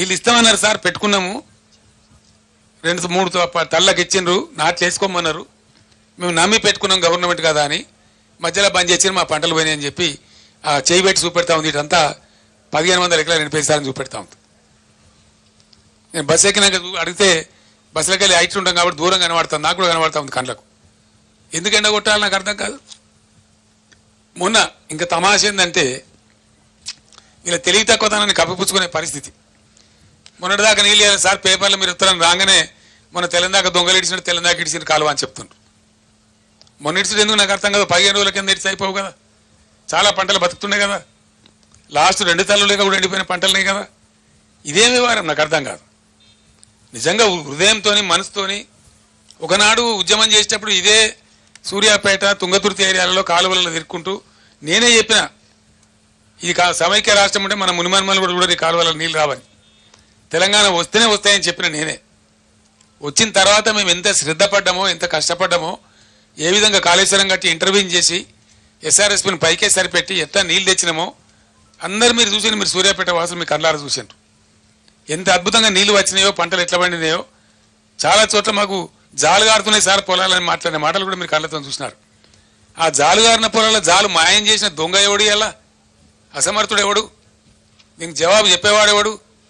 నీళ్ళు ఇస్తామన్నారు సార్ పెట్టుకున్నాము రెండు మూడు త- తళ్ళకి ఇచ్చిండ్రు నాట్లు వేసుకోమన్నారు మేము నమ్మి పెట్టుకున్నాం గవర్నమెంట్ కదా అని మధ్యలో బంద్ చేసి మా పంటలు పోయినాయి అని చెప్పి ఆ చేయి పెట్టి చూపెడతా ఉంది ఇటంతా పదిహేను వందల ఎకరాలు నింపేస్తారని చూపెడతా ఉంది నేను బస్సు ఎక్కినాక చూ- అడిగితే బస్సులోకి వెళ్ళి హైట్ ఉంటాం కాబట్టి దూరం కనబడుతుంది నాకు కూడా కనబడతా ఉంది కళ్ళకు ఎందుకు ఎండ కొట్టాలి నాకు అర్థం కాదు మొన్న ఇంకా తమాష ఏంటంటే ఇలా తెలివి తక్కువతనాన్ని కప్పిపుచ్చుకునే పరిస్థితి మొన్నటిదాకా నీళ్ళు ఇవ్వాలి సార్ పేపర్లో మీరు ఉత్తరం రాగానే మొన్న తెలంగాణ దొంగలు ఇడిచినట్టు తెలంగాణ ఇడిచిన కాలువ అని చెప్తుండ్రు మొన్న ఇడిచిన ఎందుకు నాకు అర్థం కాదు పదిహేను రోజుల కింద ఇడిచి అయిపోవు కదా చాలా పంటలు బతుకుతున్నాయి కదా లాస్ట్ రెండు తల్లులేక కూడా ఎండిపోయిన పంటలున్నాయి కదా ఇదేం వ్యవహారం నాకు అర్థం కాదు నిజంగా హృదయంతోని మనసుతోని ఒకనాడు ఉద్యమం చేసేటప్పుడు ఇదే సూర్యాపేట తుంగతుర్తి ఏరియాలలో కాలువలలో తిరుక్కుంటూ నేనే చెప్పిన ఇది కా సమైక్య రాష్ట్రం అంటే మన మునిమన్మలు కూడా కూడా ఈ కాలువలలో నీళ్ళు రావని తెలంగాణ వస్తేనే వస్తాయని చెప్పిన నేనే వచ్చిన తర్వాత మేము ఎంత శ్రద్ధ పడ్డామో ఎంత కష్టపడ్డామో ఏ విధంగా కాళేశ్వరం కట్టి ఇంటర్వ్యూని చేసి ఎస్ఆర్ఎస్పీని పైకే సరిపెట్టి ఎట్లా నీళ్ళు తెచ్చినామో అందరు మీరు చూసిన మీరు సూర్యాపేట వాసులు మీ కళ్ళారా చూసారు ఎంత అద్భుతంగా నీళ్లు వచ్చినాయో పంటలు ఎట్లా పండినాయో చాలా చోట్ల మాకు జాలు గారుతున్నాయి సార్ పొలాలని మాట్లాడిన మాటలు కూడా మీరు కళ్ళతో చూసినారు ఆ జాలు గారిన పొలాల జాలు మాయం చేసిన దొంగ ఎవడు ఎలా అసమర్థుడు ఎవడు దీనికి జవాబు చెప్పేవాడు ఎవడు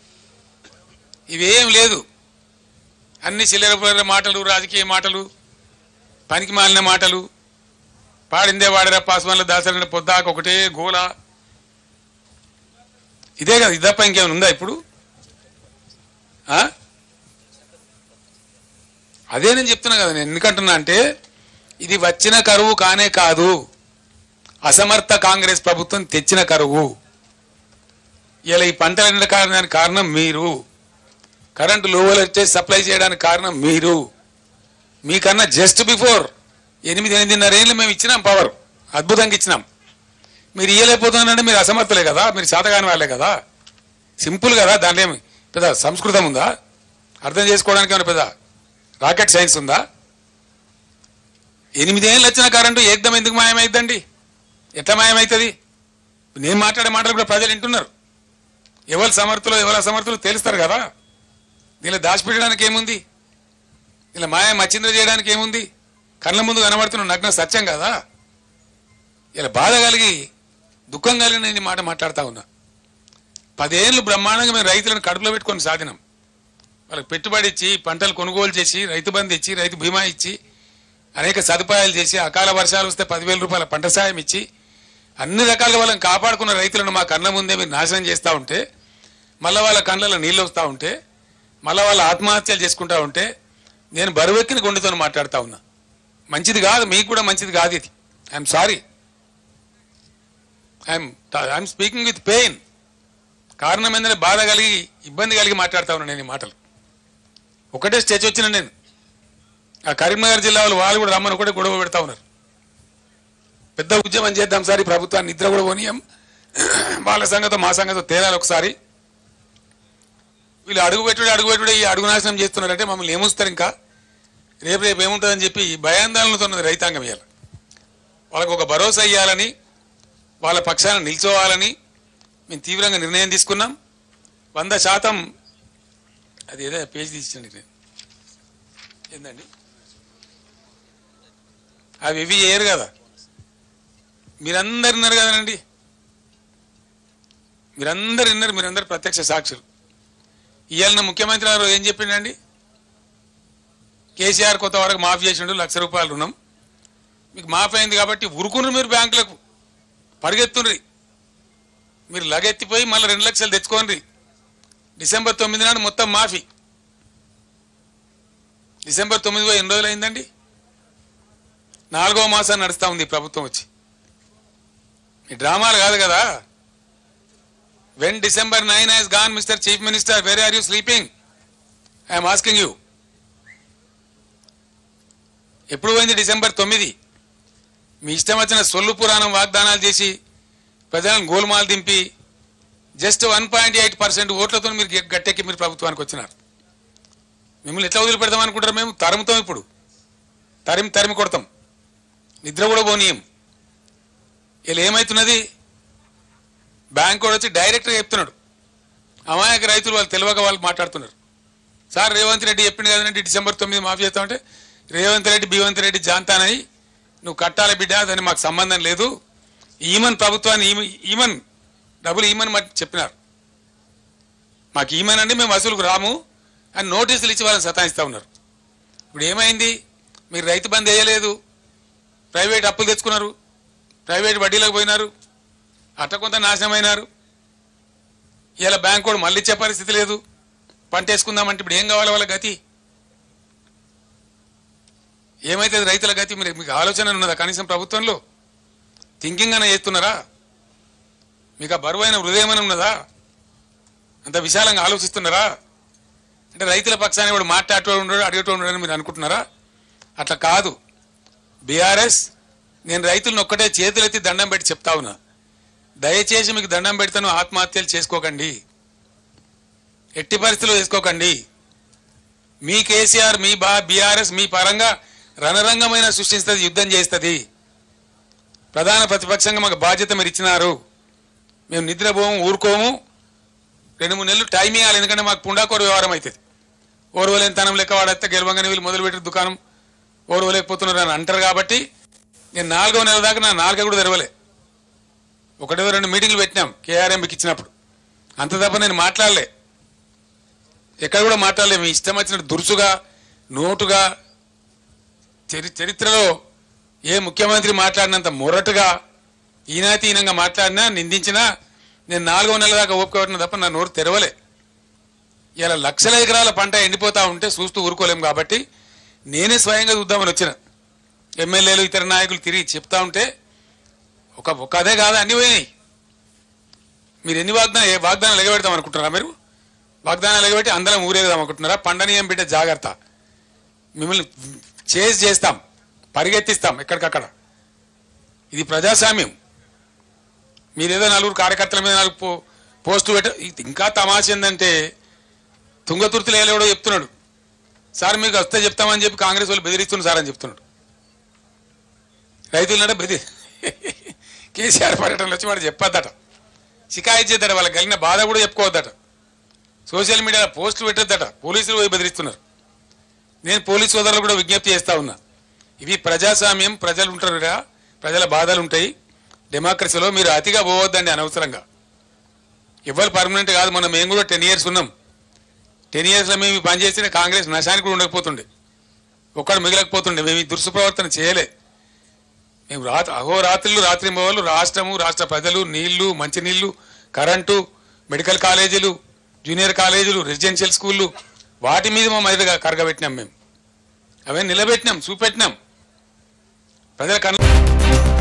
ఇవేం లేదు అన్ని చిల్లర పుల్లర మాటలు రాజకీయ మాటలు పనికి మాలిన మాటలు పాడిందే వాడరా పాస్వాన్ల దాసరైన పొద్దాక ఒకటే గోల ఇదే కదా ఇదప్ప ఇంకేమైనా ఉందా ఇప్పుడు ఆ? అదే నేను చెప్తున్నా కదా నేను ఎందుకంటున్నా అంటే ఇది వచ్చిన కరువు కానే కాదు అసమర్థ కాంగ్రెస్ ప్రభుత్వం తెచ్చిన కరువు ఇలా ఈ పంటలు ఎండ కారణానికి కారణం మీరు కరెంటు లోవలు వచ్చే సప్లై చేయడానికి కారణం మీరు మీకన్నా జస్ట్ బిఫోర్ ఎనిమిది ఎనిమిదిన్నర ఏళ్ళు మేము ఇచ్చినాం పవర్ అద్భుతంగా ఇచ్చినాం మీరు ఇయ్యలేకపోతున్నారంటే మీరు అసమర్థులే కదా మీరు శాతగాని వాళ్ళే కదా సింపుల్ కదా దాంట్లో ఏమి పెద్ద సంస్కృతం ఉందా అర్థం చేసుకోవడానికి ఏమైనా పెద్ద రాకెట్ సైన్స్ ఉందా ఎనిమిదేళ్ళు వచ్చిన కరెంటు ఏకదం ఎందుకు మాయమైందండి ఎట్లా మాయమవుతుంది నేను మాట్లాడే మాటలు కూడా ప్రజలు వింటున్నారు ఎవరు సమర్థులు ఎవరు అసమర్థులు తెలుస్తారు కదా దీనిలో దాచిపెట్టడానికి ఏముంది ఇలా మాయ మచ్చింద్ర చేయడానికి ఏముంది కళ్ళ ముందు కనబడుతున్న నగ్న సత్యం కదా ఇలా బాధ కలిగి దుఃఖం కలిగి నేను ఈ మాట మాట్లాడుతా ఉన్నా పదేళ్ళు బ్రహ్మాండంగా మేము రైతులను కడుపులో పెట్టుకొని సాధినాం వాళ్ళకి పెట్టుబడి ఇచ్చి పంటలు కొనుగోలు చేసి రైతు బంధు ఇచ్చి రైతు బీమా ఇచ్చి అనేక సదుపాయాలు చేసి అకాల వర్షాలు వస్తే పదివేల రూపాయల పంట సాయం ఇచ్చి అన్ని రకాలుగా వాళ్ళని కాపాడుకున్న రైతులను మా కళ్ళ ముందే మీరు నాశనం చేస్తూ ఉంటే మళ్ళీ వాళ్ళ కళ్ళలో నీళ్ళు వస్తూ ఉంటే మళ్ళీ వాళ్ళ ఆత్మహత్యలు చేసుకుంటా ఉంటే నేను బరువెక్కిన గుండెతో మాట్లాడుతా ఉన్నా మంచిది కాదు మీకు కూడా మంచిది కాదు ఇది I'm sorry I'm I'm speaking with pain కారణం ఏంటంటే బాధ కలిగి ఇబ్బంది కలిగి మాట్లాడుతా ఉన్నా నేను ఈ మాటలు ఒకటే స్టేజ్ వచ్చిన నేను ఆ కరీంనగర్ జిల్లా వాళ్ళు వాళ్ళు కూడా రమ్మని ఒకటే గొడవ పెడతా ఉన్నారు పెద్ద ఉద్యమం చేద్దాం సార్ ఈ ప్రభుత్వాన్ని నిద్ర కూడా పోనీయం వాళ్ళ సంగతో మా సంగతో తేలాలి ఒకసారి వీళ్ళు అడుగు పెట్టుడు అడుగు పెట్టుడు ఈ అడుగు నాశనం చేస్తున్నారంటే మమ్మల్ని ఏముస్తారు ఇంకా రేపు రేపు ఏముంటుందని చెప్పి భయాందోళనతో ఉన్నది రైతాంగం ఇవ్వాలి వాళ్ళకు ఒక భరోసా ఇవ్వాలని వాళ్ళ పక్షాన నిల్చోవాలని మేము తీవ్రంగా నిర్ణయం తీసుకున్నాం వంద శాతం అది ఏదో పేజ్ తీసిండి నేను ఏందండి అవి ఇవి చేయరు కదా మీరందరు విన్నారు కదండి మీరందరు విన్నారు మీరందరు ప్రత్యక్ష సాక్షులు ఇవాళ ముఖ్యమంత్రి గారు ఏం చెప్పిండండి కేసీఆర్ కొత్త వరకు మాఫీ చేసిండు లక్ష రూపాయలు రుణం మీకు మాఫీ అయింది కాబట్టి ఉరుకున్నారు మీరు బ్యాంకులకు పరిగెత్తుండ్రి మీరు లగెత్తిపోయి మళ్ళీ రెండు లక్షలు తెచ్చుకోండి డిసెంబర్ తొమ్మిది నాడు మొత్తం మాఫీ డిసెంబర్ తొమ్మిది పోయి ఎన్ని రోజులు అయిందండి నాలుగో మాసం నడుస్తా ఉంది ఈ ప్రభుత్వం వచ్చి ఈ డ్రామాలు కాదు కదా when December nine has gone mister chief minister very are you sleeping I'm asking you ఎప్పుడు పోయింది డిసెంబర్ తొమ్మిది మీ ఇష్టం వచ్చిన సొల్లు పురాణం వాగ్దానాలు చేసి ప్రజలను గోల్మాల్ దింపి just one point eight percent ఓట్లతో మీరు గె- గట్టెక్కి మీరు ప్రభుత్వానికి వచ్చినారు మిమ్మల్ని ఎట్లా వదిలిపెడతాం అనుకుంటారు మేము తరుముతాం ఇప్పుడు తరిమి తరిమి కొడతాం నిద్ర కూడా పోనీయం ఇలా ఏమవుతున్నది బ్యాంక్ కూడా వచ్చి డైరెక్ట్గా చెప్తున్నాడు అమాయక రైతులు వాళ్ళు తెలియక వాళ్ళు మాట్లాడుతున్నారు సార్ రేవంత్ రెడ్డి చెప్పింది కదండి డిసెంబర్ తొమ్మిది మాఫీ చేస్తామంటే రేవంత్ రెడ్డి బీవంత్ రెడ్డి జాంతానని నువ్వు కట్టాలి బిడ్డ దాన్ని మాకు సంబంధం లేదు ఈమన్ ప్రభుత్వాన్ని ఈమ- ఈమన్ డబ్బులు ఈమన్ మరి చెప్పినారు మాకు ఈమన్ అంటే మేము వసూలుకు రాము అని నోటీసులు ఇచ్చి వాళ్ళని సతాయిస్తూ ఉన్నారు ఇప్పుడు ఏమైంది మీరు రైతు బంద్ వేయలేదు ప్రైవేట్ అప్పులు తెచ్చుకున్నారు ప్రైవేట్ వడ్డీలకు పోయినారు అట్ట కొంత నాశనమైనారు ఇలా బ్యాంక్ కూడా మళ్ళీ ఇచ్చే పరిస్థితి లేదు పంట వేసుకుందామంటే ఇప్పుడు ఏం కావాలి వాళ్ళ గతి ఏమైతుంది రైతుల గతి మీరు మీకు ఆలోచన ఉన్నదా కనీసం ప్రభుత్వంలో థింకింగ్ అనే చేస్తున్నారా మీకు ఆ బరువైన హృదయం అని ఉన్నదా అంత విశాలంగా ఆలోచిస్తున్నారా అంటే రైతుల పక్షాన్ని వాడు మాట్లాడేటోడు ఉండడు అడిగేటోడు ఉండడు అని మీరు అనుకుంటున్నారా అట్లా కాదు బీఆర్ఎస్ నేను రైతులను ఒక్కటే చేతులెత్తి దండం పెట్టి చెప్తా ఉన్నా దయచేసి మీకు దండం పెడతాను ఆత్మహత్యలు చేసుకోకండి ఎట్టి పరిస్థితుల్లో చేసుకోకండి మీ కేసీఆర్ మీ బా బీఆర్ఎస్ మీ పరంగా రణరంగమైన సృష్టిస్తుంది యుద్ధం చేస్తుంది ప్రధాన ప్రతిపక్షంగా మాకు బాధ్యత మీరు ఇచ్చినారు మేము నిద్రపోము ఊరుకోము రెండు మూడు నెలలు టైం ఇవ్వాలి ఎందుకంటే మాకు పుండాకోరు వ్యవహారం అవుతుంది ఓర్వలేని తనం లెక్క వాడైతే గెలవంగానే వీళ్ళు మొదలుపెట్టిన దుకాణం ఓర్వలేకపోతున్నారు అని అంటారు కాబట్టి నేను నాలుగో నెల దాకా నా నాలుగ కూడా తెరవలే ఒకటో రెండు మీటింగ్లు పెట్టినాం కేఆర్ఎంకి ఇచ్చినప్పుడు అంత తప్ప నేను మాట్లాడలే ఎక్కడ కూడా మాట్లాడలే మీ ఇష్టం వచ్చినట్టు దురుసుగా నోటుగా చరి చరిత్రలో ఏ ముఖ్యమంత్రి మాట్లాడినంత మొరటుగా ఈనాతీనంగా మాట్లాడినా నిందించినా నేను నాలుగో నెలల దాకా ఓపిక పట్టిన తప్ప నా నోరు తెరవలే ఇలా లక్షల ఎకరాల పంట ఎండిపోతా ఉంటే చూస్తూ ఊరుకోలేం కాబట్టి నేనే స్వయంగా చూద్దామని వచ్చిన ఎమ్మెల్యేలు ఇతర నాయకులు తిరిగి చెప్తా ఉంటే ఒక ఒక అదే కాదు అన్ని పోయినాయి మీరు ఎన్ని వాగ్దానం ఏ వాగ్దానాలు ఎగబెడతాం అనుకుంటున్నారా మీరు వాగ్దానాలు ఎగబెట్టి అందరం ఊరేగదాం అనుకుంటున్నారా పండనీయం బిడ్డ జాగ్రత్త మిమ్మల్ని చేసి చేస్తాం పరిగెత్తిస్తాం ఎక్కడికక్కడ ఇది ప్రజాస్వామ్యం మీరేదో నలుగురు కార్యకర్తల మీద నాలుగు పో పోస్టు పెట్ట ఇది ఇంకా తమాష ఏంటంటే తుంగతుర్తిలో ఎవడో చెప్తున్నాడు సార్ మీకు వస్తే చెప్తామని చెప్పి కాంగ్రెస్ వాళ్ళు బెదిరిస్తున్నారు సార్ అని చెప్తున్నాడు రైతులనట బెదిరి కేసీఆర్ పర్యటనలో వచ్చి వాడు చెప్పొద్దట షికాయత్ చేద్దట వాళ్ళకి కలిగిన బాధ కూడా చెప్పుకోవద్దట సోషల్ మీడియాలో పోస్టులు పెట్టొద్దట పోలీసులు పోయి బెదిరిస్తున్నారు నేను పోలీస్ సోదరులు కూడా విజ్ఞప్తి చేస్తా ఉన్నా ఇవి ప్రజాస్వామ్యం ప్రజలు ఉంటారు కదా, ప్రజల బాధలు ఉంటాయి డెమోక్రసీలో మీరు అతిగా పోవద్దండి అనవసరంగా ఎవరు పర్మనెంట్ కాదు మనం మేము కూడా టెన్ ఇయర్స్ ఉన్నాం టెన్ ఇయర్స్లో మేము ఈ పని చేసిన కాంగ్రెస్ నశానికి కూడా ఉండకపోతుండే ఒక్కడు మిగలకపోతుండే మేము ఈ దుష్ప్రవర్తన చేయలే మేము రాత్రి అహోరాత్రులు రాత్రి మొగలు రాష్ట్రము రాష్ట్ర ప్రజలు నీళ్లు మంచినీళ్లు కరెంటు మెడికల్ కాలేజీలు జూనియర్ కాలేజీలు రెసిడెన్షియల్ స్కూళ్ళు వాటి మీద మా మీదుగా కరగబెట్టినాం మేము అవే నిలబెట్టినాం చూపెట్టినాం ప్రజల కన్ను